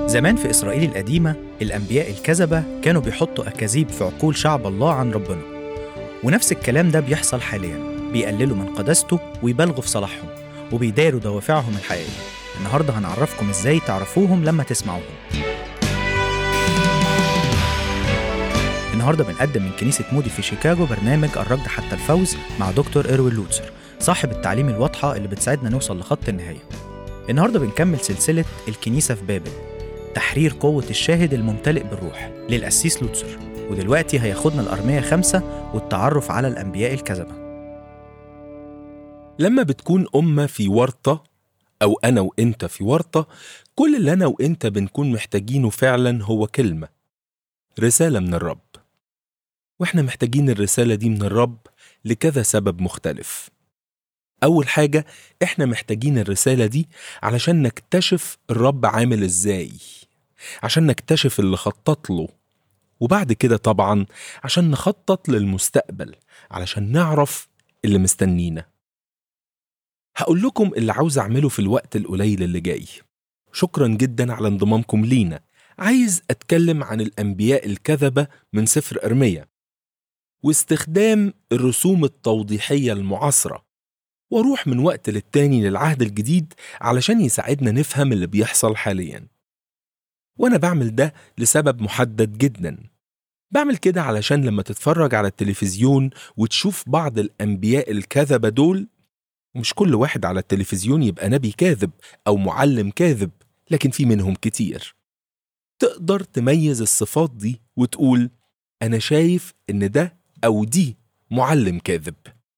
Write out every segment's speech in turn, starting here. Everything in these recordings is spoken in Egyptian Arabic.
زمان في إسرائيل القديمة الأنبياء الكذبة كانوا بيحطوا أكاذيب في عقول شعب الله عن ربنا ونفس الكلام ده بيحصل حاليا بيقللوا من قداسته ويبالغوا في صلاحهم وبيداروا دوافعهم الحقيقية النهاردة هنعرفكم إزاي تعرفوهم لما تسمعوهم النهارده بنقدم من كنيسة مودي في شيكاغو برنامج الركض حتى الفوز مع دكتور إروين لوتسر صاحب التعليم الواضحة اللي بتساعدنا نوصل لخط النهاية النهارده بنكمل سلسلة الكنيسة في بابل تحرير قوة الشاهد الممتلئ بالروح للقسيس لوتسر ودلوقتي هياخدنا الأرمية خمسة والتعرف على الأنبياء الكذبة لما بتكون أمة في ورطة أو أنا وإنت في ورطة كل اللي أنا وإنت بنكون محتاجينه فعلا هو كلمة رسالة من الرب وإحنا محتاجين الرسالة دي من الرب لكذا سبب مختلف أول حاجة إحنا محتاجين الرسالة دي علشان نكتشف الرب عامل إزاي عشان نكتشف اللي خطط له وبعد كده طبعا عشان نخطط للمستقبل علشان نعرف اللي مستنينا هقول لكم اللي عاوز أعمله في الوقت القليل اللي جاي شكرا جدا على انضمامكم لينا عايز أتكلم عن الأنبياء الكذبة من سفر أرمية واستخدام الرسوم التوضيحية المعاصرة واروح من وقت للتاني للعهد الجديد علشان يساعدنا نفهم اللي بيحصل حاليا وانا بعمل ده لسبب محدد جدا بعمل كده علشان لما تتفرج على التلفزيون وتشوف بعض الانبياء الكذبة دول مش كل واحد على التلفزيون يبقى نبي كاذب او معلم كاذب لكن في منهم كتير تقدر تميز الصفات دي وتقول انا شايف ان ده او دي معلم كاذب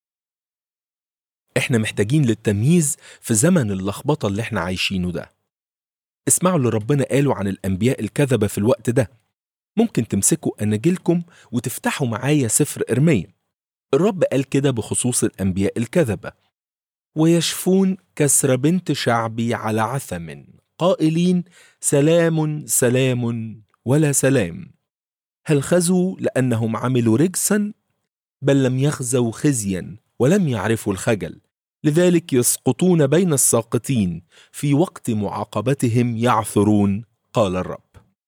احنا محتاجين للتمييز في زمن اللخبطه اللي احنا عايشينه ده اسمعوا اللي ربنا قاله عن الانبياء الكذبه في الوقت ده ممكن تمسكوا اناجيلكم وتفتحوا معايا سفر ارميا الرب قال كده بخصوص الانبياء الكذبه ويشفون كسر بنت شعبي على عثم قائلين سلام سلام ولا سلام هل خزوا لانهم عملوا رجسا بل لم يخزوا خزيا ولم يعرفوا الخجل لذلك يسقطون بين الساقطين في وقت معاقبتهم يعثرون قال الرب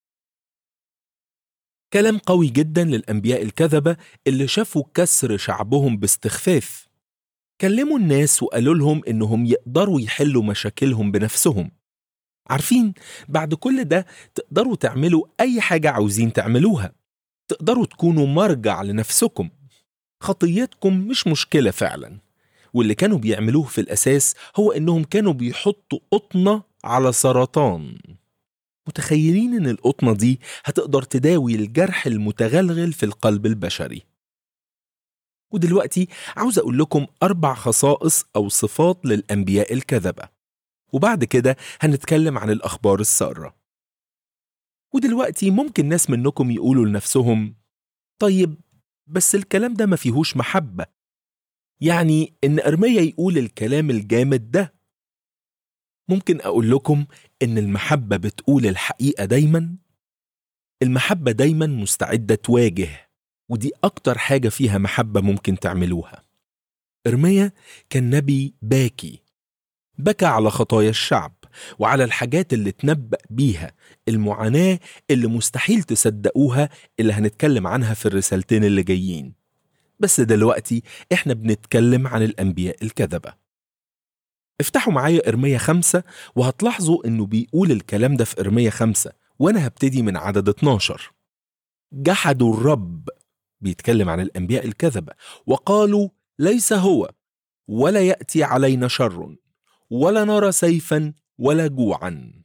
كلام قوي جدا للانبياء الكذبه اللي شافوا كسر شعبهم باستخفاف كلموا الناس وقالوا لهم انهم يقدروا يحلوا مشاكلهم بنفسهم عارفين بعد كل ده تقدروا تعملوا اي حاجه عاوزين تعملوها تقدروا تكونوا مرجع لنفسكم خطيتكم مش مشكلة فعلا واللي كانوا بيعملوه في الأساس هو إنهم كانوا بيحطوا قطنة على سرطان متخيلين إن القطنة دي هتقدر تداوي الجرح المتغلغل في القلب البشري ودلوقتي عاوز أقول لكم أربع خصائص أو صفات للأنبياء الكذبة وبعد كده هنتكلم عن الأخبار السارة ودلوقتي ممكن ناس منكم يقولوا لنفسهم طيب بس الكلام ده ما فيهوش محبة يعني إن أرميا يقول الكلام الجامد ده ممكن أقول لكم إن المحبة بتقول الحقيقة دايما المحبة دايما مستعدة تواجه ودي أكتر حاجة فيها محبة ممكن تعملوها إرميا كان نبي باكي بكى على خطايا الشعب وعلى الحاجات اللي تنبأ بيها المعاناة اللي مستحيل تصدقوها اللي هنتكلم عنها في الرسالتين اللي جايين بس دلوقتي احنا بنتكلم عن الأنبياء الكذبة افتحوا معايا إرمية خمسة وهتلاحظوا انه بيقول الكلام ده في إرمية خمسة وانا هبتدي من عدد 12 جحدوا الرب بيتكلم عن الأنبياء الكذبة وقالوا ليس هو ولا يأتي علينا شر ولا نرى سيفا ولا جوعا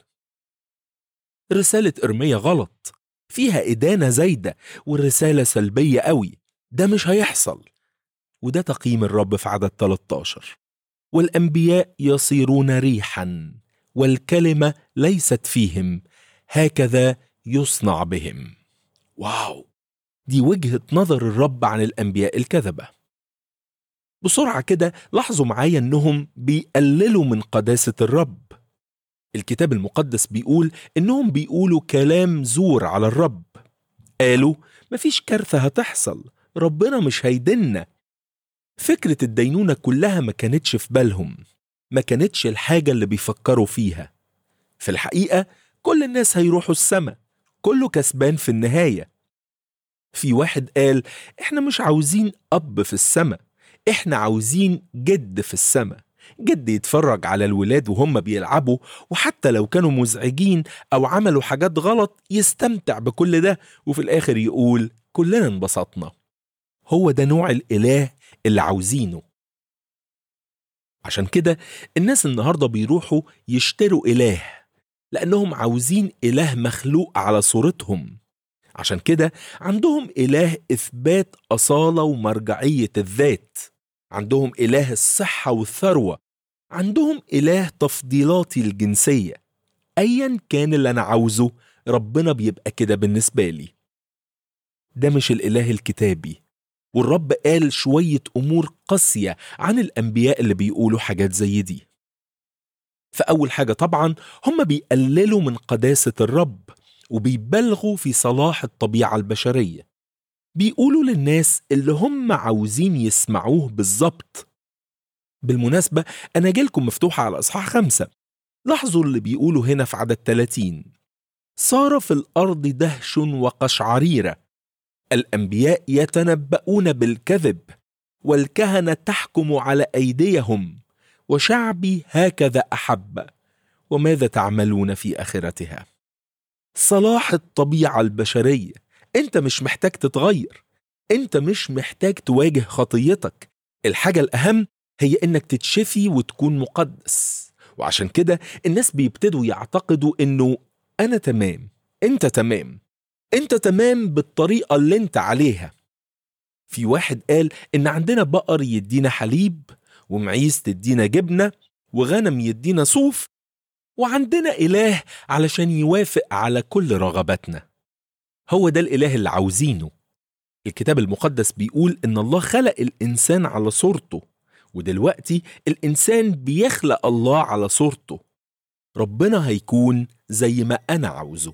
رسالة إرميا غلط فيها إدانة زايدة والرسالة سلبية قوي ده مش هيحصل وده تقييم الرب في عدد 13 والأنبياء يصيرون ريحا والكلمة ليست فيهم هكذا يصنع بهم واو دي وجهة نظر الرب عن الأنبياء الكذبة بسرعة كده لاحظوا معايا إنهم بيقللوا من قداسة الرب الكتاب المقدس بيقول إنهم بيقولوا كلام زور على الرب قالوا مفيش كارثة هتحصل ربنا مش هيدنا فكرة الدينونة كلها ما كانتش في بالهم ما كانتش الحاجة اللي بيفكروا فيها في الحقيقة كل الناس هيروحوا السماء كله كسبان في النهاية في واحد قال احنا مش عاوزين أب في السماء احنا عاوزين جد في السماء جد يتفرج على الولاد وهم بيلعبوا وحتى لو كانوا مزعجين أو عملوا حاجات غلط يستمتع بكل ده وفي الآخر يقول كلنا انبسطنا هو ده نوع الإله اللي عاوزينه عشان كده الناس النهاردة بيروحوا يشتروا إله لأنهم عاوزين إله مخلوق على صورتهم عشان كده عندهم إله إثبات أصالة ومرجعية الذات عندهم إله الصحة والثروة عندهم إله تفضيلاتي الجنسية أيا كان اللي أنا عاوزه ربنا بيبقى كده بالنسبة لي ده مش الإله الكتابي والرب قال شوية أمور قاسية عن الأنبياء اللي بيقولوا حاجات زي دي فأول حاجة طبعا هم بيقللوا من قداسة الرب وبيبالغوا في صلاح الطبيعة البشرية بيقولوا للناس اللي هم عاوزين يسمعوه بالظبط بالمناسبة أنا جيلكم مفتوحة على إصحاح خمسة لاحظوا اللي بيقولوا هنا في عدد 30 صار في الأرض دهش وقشعريرة الأنبياء يتنبؤون بالكذب والكهنة تحكم على أيديهم وشعبي هكذا أحب وماذا تعملون في آخرتها صلاح الطبيعة البشرية أنت مش محتاج تتغير أنت مش محتاج تواجه خطيتك الحاجة الأهم هي إنك تتشفي وتكون مقدس وعشان كده الناس بيبتدوا يعتقدوا إنه أنا تمام أنت تمام أنت تمام بالطريقة اللي أنت عليها في واحد قال إن عندنا بقر يدينا حليب ومعيز تدينا جبنة وغنم يدينا صوف وعندنا إله علشان يوافق على كل رغباتنا هو ده الإله اللي عاوزينه الكتاب المقدس بيقول إن الله خلق الإنسان على صورته ودلوقتي الإنسان بيخلق الله على صورته ربنا هيكون زي ما أنا عاوزه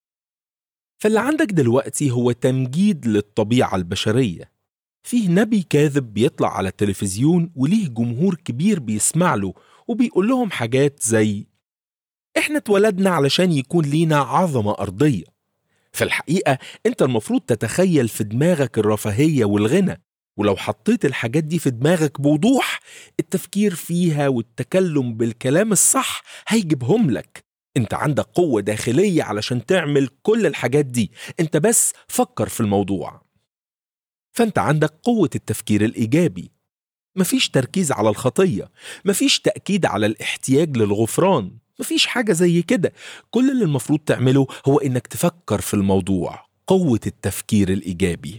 فاللي عندك دلوقتي هو تمجيد للطبيعة البشرية فيه نبي كاذب بيطلع على التلفزيون وليه جمهور كبير بيسمع له وبيقول لهم حاجات زي احنا اتولدنا علشان يكون لينا عظمة أرضية في الحقيقة انت المفروض تتخيل في دماغك الرفاهية والغنى ولو حطيت الحاجات دي في دماغك بوضوح التفكير فيها والتكلم بالكلام الصح هيجيبهم لك انت عندك قوة داخلية علشان تعمل كل الحاجات دي انت بس فكر في الموضوع فانت عندك قوة التفكير الإيجابي مفيش تركيز على الخطية مفيش تأكيد على الاحتياج للغفران مفيش حاجة زي كده كل اللي المفروض تعمله هو إنك تفكر في الموضوع قوة التفكير الإيجابي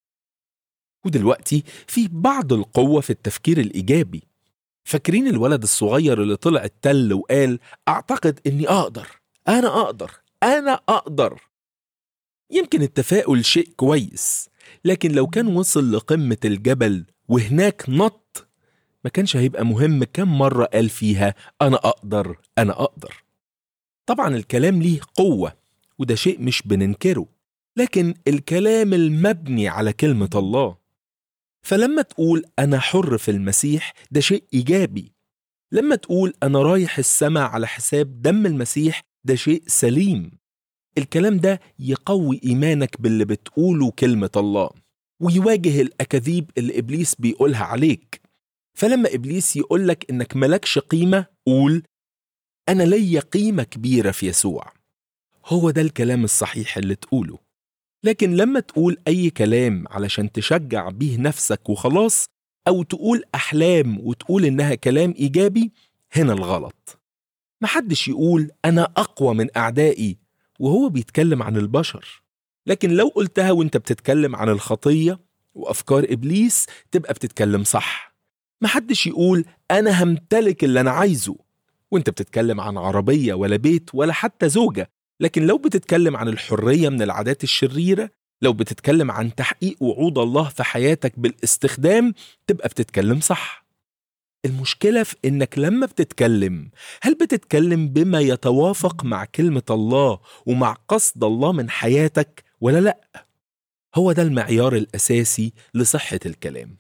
ودلوقتي في بعض القوة في التفكير الإيجابي فاكرين الولد الصغير اللي طلع التل وقال أعتقد إني أقدر أنا أقدر أنا أقدر يمكن التفاؤل شيء كويس لكن لو كان وصل لقمة الجبل وهناك نط ما كانش هيبقى مهم كم مرة قال فيها أنا أقدر أنا أقدر طبعا الكلام ليه قوة وده شيء مش بننكره لكن الكلام المبني على كلمة الله فلما تقول أنا حر في المسيح ده شيء إيجابي لما تقول أنا رايح السماء على حساب دم المسيح ده شيء سليم الكلام ده يقوي إيمانك باللي بتقوله كلمة الله ويواجه الأكاذيب اللي إبليس بيقولها عليك فلما إبليس يقولك إنك ملكش قيمة قول أنا ليا قيمة كبيرة في يسوع هو ده الكلام الصحيح اللي تقوله لكن لما تقول أي كلام علشان تشجع بيه نفسك وخلاص أو تقول أحلام وتقول إنها كلام إيجابي هنا الغلط محدش يقول أنا أقوى من أعدائي وهو بيتكلم عن البشر لكن لو قلتها وانت بتتكلم عن الخطية وأفكار إبليس تبقى بتتكلم صح محدش يقول أنا همتلك اللي أنا عايزه وانت بتتكلم عن عربية ولا بيت ولا حتى زوجة لكن لو بتتكلم عن الحرية من العادات الشريرة لو بتتكلم عن تحقيق وعود الله في حياتك بالاستخدام تبقى بتتكلم صح المشكلة في إنك لما بتتكلم هل بتتكلم بما يتوافق مع كلمة الله ومع قصد الله من حياتك ولا لأ؟ هو ده المعيار الأساسي لصحة الكلام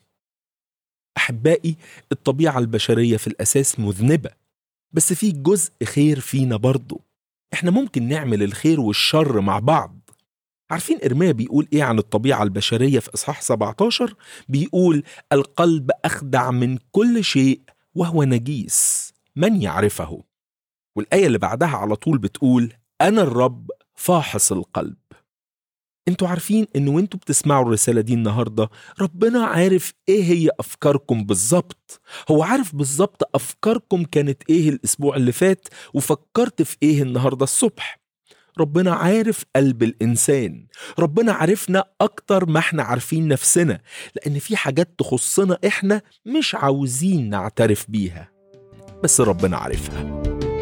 أحبائي الطبيعة البشرية في الأساس مذنبة بس في جزء خير فينا برضه احنا ممكن نعمل الخير والشر مع بعض عارفين إرميا بيقول إيه عن الطبيعة البشرية في إصحاح 17؟ بيقول القلب أخدع من كل شيء وهو نجيس من يعرفه؟ والآية اللي بعدها على طول بتقول أنا الرب فاحص القلب انتوا عارفين ان وانتوا بتسمعوا الرسالة دي النهاردة ربنا عارف ايه هي افكاركم بالظبط هو عارف بالظبط افكاركم كانت ايه الاسبوع اللي فات وفكرت في ايه النهاردة الصبح ربنا عارف قلب الإنسان ربنا عارفنا أكتر ما احنا عارفين نفسنا لأن في حاجات تخصنا احنا مش عاوزين نعترف بيها بس ربنا عارفها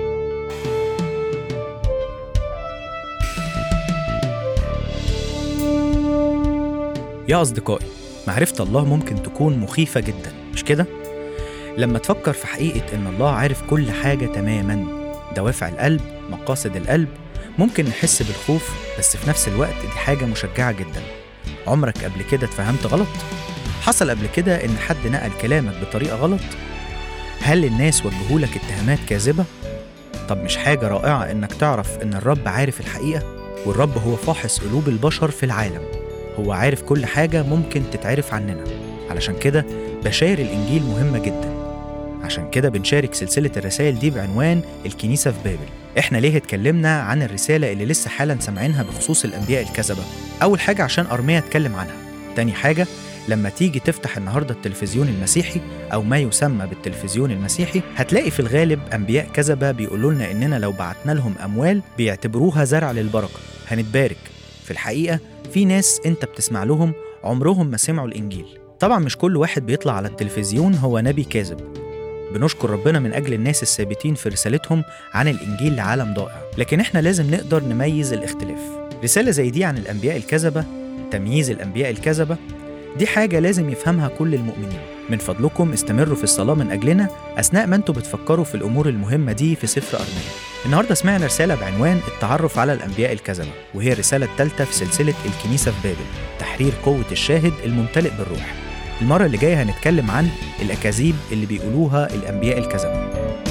يا أصدقائي معرفة الله ممكن تكون مخيفة جدا مش كده؟ لما تفكر في حقيقة إن الله عارف كل حاجة تماما دوافع القلب مقاصد القلب ممكن نحس بالخوف بس في نفس الوقت دي حاجة مشجعة جدا عمرك قبل كده اتفهمت غلط؟ حصل قبل كده إن حد نقل كلامك بطريقة غلط؟ هل الناس وجهولك اتهامات كاذبة؟ طب مش حاجة رائعة إنك تعرف إن الرب عارف الحقيقة؟ والرب هو فاحص قلوب البشر في العالم هو عارف كل حاجة ممكن تتعرف عننا علشان كده بشاير الإنجيل مهمة جدا عشان كده بنشارك سلسلة الرسائل دي بعنوان الكنيسة في بابل احنا ليه اتكلمنا عن الرسالة اللي لسه حالا سامعينها بخصوص الأنبياء الكذبة أول حاجة عشان أرميا اتكلم عنها تاني حاجة لما تيجي تفتح النهاردة التلفزيون المسيحي أو ما يسمى بالتلفزيون المسيحي هتلاقي في الغالب أنبياء كذبة بيقولوا لنا إننا لو بعتنا لهم أموال بيعتبروها زرع للبركة هنتبارك في الحقيقة في ناس انت بتسمع لهم عمرهم ما سمعوا الانجيل طبعا مش كل واحد بيطلع على التلفزيون هو نبي كاذب بنشكر ربنا من اجل الناس الثابتين في رسالتهم عن الانجيل لعالم ضائع لكن احنا لازم نقدر نميز الاختلاف رساله زي دي عن الانبياء الكذبه تمييز الانبياء الكذبه دي حاجه لازم يفهمها كل المؤمنين من فضلكم استمروا في الصلاه من اجلنا اثناء ما انتوا بتفكروا في الامور المهمه دي في سفر ارميا النهارده سمعنا رسالة بعنوان التعرف على الأنبياء الكذبة وهي الرسالة الثالثة في سلسلة الكنيسة في بابل تحرير قوة الشاهد الممتلئ بالروح المرة اللي جاية هنتكلم عن الأكاذيب اللي بيقولوها الأنبياء الكذبة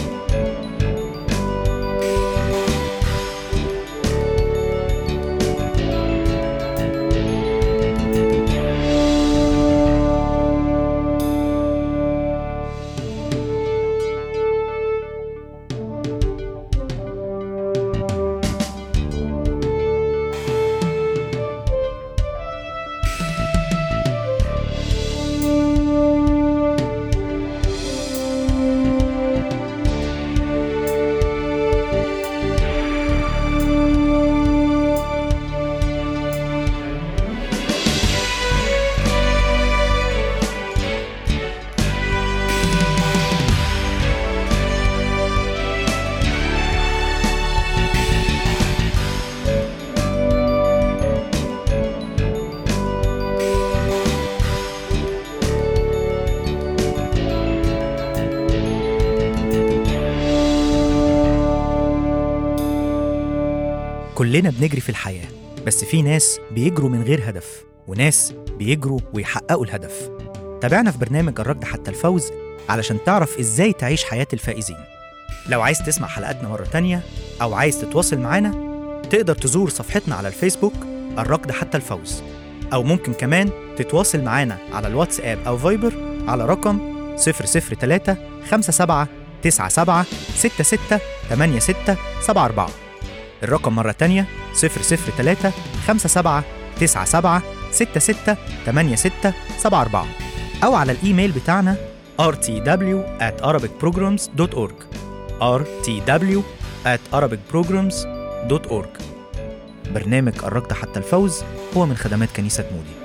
كلنا بنجري في الحياة بس في ناس بيجروا من غير هدف وناس بيجروا ويحققوا الهدف تابعنا في برنامج الركض حتى الفوز علشان تعرف ازاي تعيش حياة الفائزين لو عايز تسمع حلقاتنا مرة تانية أو عايز تتواصل معانا تقدر تزور صفحتنا على الفيسبوك الركض حتى الفوز أو ممكن كمان تتواصل معانا على الواتساب أو فايبر على رقم 003 57 97 66 86 74 الرقم مرة تانية 003 57 97 66 86 74 أو على الإيميل بتاعنا rtw at arabicprograms.org rtw at arabicprograms.org برنامج الركض حتى الفوز هو من خدمات كنيسة مودي